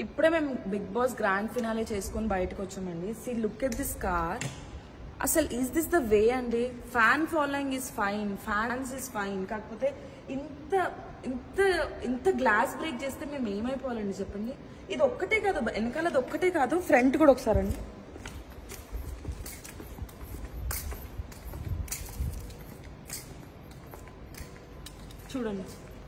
ఇప్పుడే మేము big boss grand finale చేసుకొని బయటకు వచ్చామండి see look at this car అసలు ఈజ్ దిస్ ద వే అండి fan following is fine fans is fine కాకపోతే ఇంత ఇంత ఇంత గ్లాస్ బ్రేక్ చేస్తే మేము ఏమైపోవాలండి చెప్పండి ఇది ఒక్కటే కాదు వెనకాలది ఒక్కటే కాదు ఫ్రంట్ కూడా ఒకసారి అండి చూడండి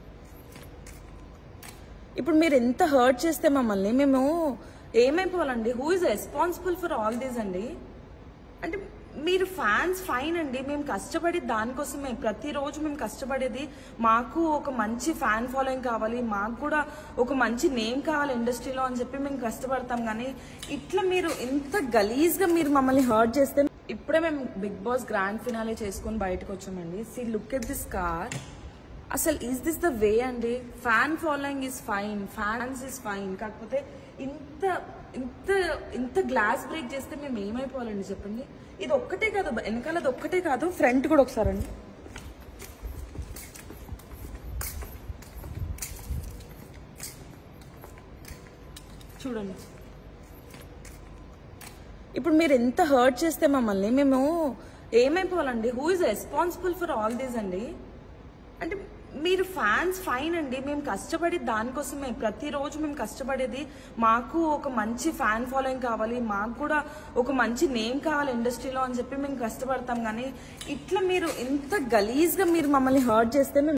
ఇప్పుడు మీరు ఎంత హర్ట్ చేస్తే మమ్మల్ని మేము ఏమైపోవాలండి who is responsible for all these అండి అంటే మీరు ఫ్యాన్స్ ఫైన్ అండి మేము కష్టపడి దానికోసమే ప్రతిరోజు మేము కష్టపడేది మాకు ఒక మంచి ఫ్యాన్ ఫాలోయింగ్ కావాలి మాకు కూడా ఒక మంచి నేమ్ కావాలి ఇండస్ట్రీలో అని చెప్పి మేము కష్టపడతాం కానీ ఇట్లా మీరు ఇంత గలీజ్గా మీరు మమ్మల్ని హర్ట్ చేస్తే ఇప్పుడే మేము బిగ్ బాస్ గ్రాండ్ ఫినాలే చేసుకొని బయటకు వచ్చామండి see look at this car అసలు ఈజ్ దిస్ ద వే అండి fan following is fine fans is fine కాకపోతే ఇంత ఇంత ఇంత గ్లాస్ బ్రేక్ చేస్తే మేము ఏమైపోవాలండి చెప్పండి ఇది ఒక్కటే కాదు వెనకాలది ఒక్కటే కాదు ఫ్రంట్ కూడా ఒకసారి అండి చూడండి ఇప్పుడు మీరు ఎంత హర్ట్ చేస్తే మమ్మల్ని మేము ఏమైపోవాలండి who is responsible for all these అండి అంటే మీరు ఫ్యాన్స్ ఫైన్ అండి మేము కష్టపడి దానికోసమే ప్రతిరోజు మేము కష్టపడేది మాకు ఒక మంచి ఫ్యాన్ ఫాలోయింగ్ కావాలి మాకు కూడా ఒక మంచి నేమ్ కావాలి ఇండస్ట్రీలో అని చెప్పి మేము కష్టపడతాం కానీ ఇట్లా మీరు ఇంత గలీజ్గా మీరు మమ్మల్ని హర్ట్ చేస్తే మేము